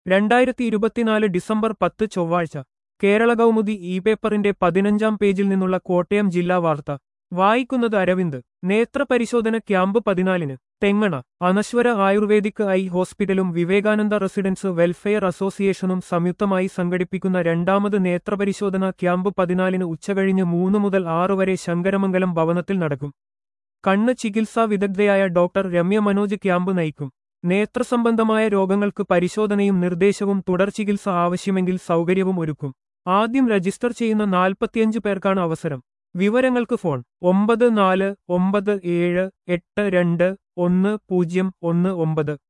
രണ്ടായിരത്തി ഇരുപത്തിനാല് ഡിസംബർ പത്ത് ചൊവ്വാഴ്ച കേരള കൗമുദി ഇ പേപ്പറിന്റെ പതിനഞ്ചാം പേജിൽ നിന്നുള്ള കോട്ടയം ജില്ലാ വാർത്ത വായിക്കുന്നത് അരവിന്ദ് നേത്രപരിശോധന ക്യാമ്പ് പതിനാലിന് തെങ്ങണ അനശ്വര ആയുർവേദിക് ഐ ഹോസ്പിറ്റലും വിവേകാനന്ദ റെസിഡൻസ് വെൽഫെയർ അസോസിയേഷനും സംയുക്തമായി സംഘടിപ്പിക്കുന്ന രണ്ടാമത് നേത്രപരിശോധന ക്യാമ്പ് പതിനാലിന് ഉച്ചകഴിഞ്ഞ് മൂന്ന് മുതൽ ആറ് വരെ ശങ്കരമംഗലം ഭവനത്തിൽ നടക്കും കണ്ണ് ചികിത്സാ വിദഗ്ധയായ ഡോക്ടർ രമ്യ മനോജ് ക്യാമ്പ് നയിക്കും നേത്രസംബന്ധമായ രോഗങ്ങൾക്ക് പരിശോധനയും നിർദ്ദേശവും തുടർ ചികിത്സ ആവശ്യമെങ്കിൽ സൗകര്യവും ഒരുക്കും ആദ്യം രജിസ്റ്റർ ചെയ്യുന്ന നാൽപ്പത്തിയഞ്ച് പേർക്കാണ് അവസരം വിവരങ്ങൾക്ക് ഫോൺ ഒമ്പത് നാല് ഒമ്പത് ഏഴ് എട്ട് രണ്ട് ഒന്ന് പൂജ്യം ഒന്ന് ഒമ്പത്